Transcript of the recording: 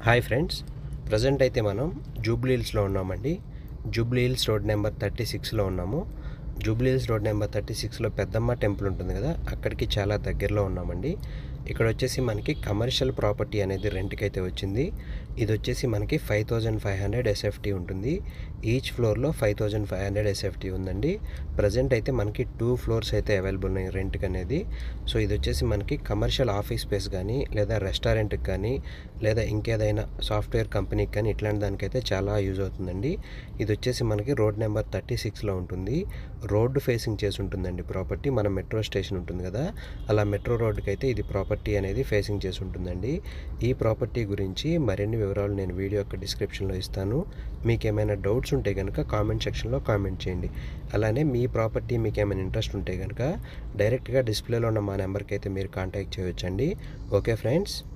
hi friends present అయితే మనం Jubilee హిల్స్లో ఉన్నామండి Jubilee Hills Road number thirty సిక్స్లో ఉన్నాము Jubilee Hills Road number thirty సిక్స్లో పెద్దమ్మ టెంపుల్ ఉంటుంది కదా అక్కడికి చాలా దగ్గరలో ఉన్నామండి ఇక్కడ వచ్చేసి మనకి కమర్షియల్ ప్రాపర్టీ అనేది రెంట్కి అయితే వచ్చింది ఇది వచ్చేసి మనకి five thousand five hundred SFT ఉంటుంది ఈచ్ ఫ్లోర్లో five thousand five hundred SFT ఉందండి ప్రజెంట్ అయితే మనకి టూ ఫ్లోర్స్ అయితే అవైలబుల్ ఉన్నాయి రెంట్కి అనేది సో ఇది వచ్చేసి మనకి కమర్షియల్ ఆఫీస్ స్పేస్ కానీ లేదా రెస్టారెంట్కి కానీ లేదా ఇంకేదైనా సాఫ్ట్వేర్ కంపెనీకి కానీ ఇట్లాంటి దానికైతే చాలా యూజ్ అవుతుందండి ఇది వచ్చేసి మనకి రోడ్ నెంబర్ థర్టీ సిక్స్లో ఉంటుంది రోడ్డు ఫేసింగ్ చేసి ఉంటుందండి ప్రాపర్టీ మన మెట్రో స్టేషన్ ఉంటుంది కదా అలా మెట్రో రోడ్డుకి అయితే ఇది ప్రాపర్టీ అనేది ఫేసింగ్ చేసి ఉంటుందండి ఈ ప్రాపర్టీ గురించి మరిన్ని వివరాలు నేను వీడియో యొక్క డిస్క్రిప్షన్లో ఇస్తాను మీకు ఏమైనా డౌట్స్ ఉంటే కనుక కామెంట్ సెక్షన్లో కామెంట్ చేయండి అలానే మీ ప్రాపర్టీ మీకు ఏమైనా ఇంట్రెస్ట్ ఉంటే కనుక డైరెక్ట్గా డిస్ప్లేలో ఉన్న మా నెంబర్కి అయితే మీరు కాంటాక్ట్ చేయొచ్చండి ఓకే ఫ్రెండ్స్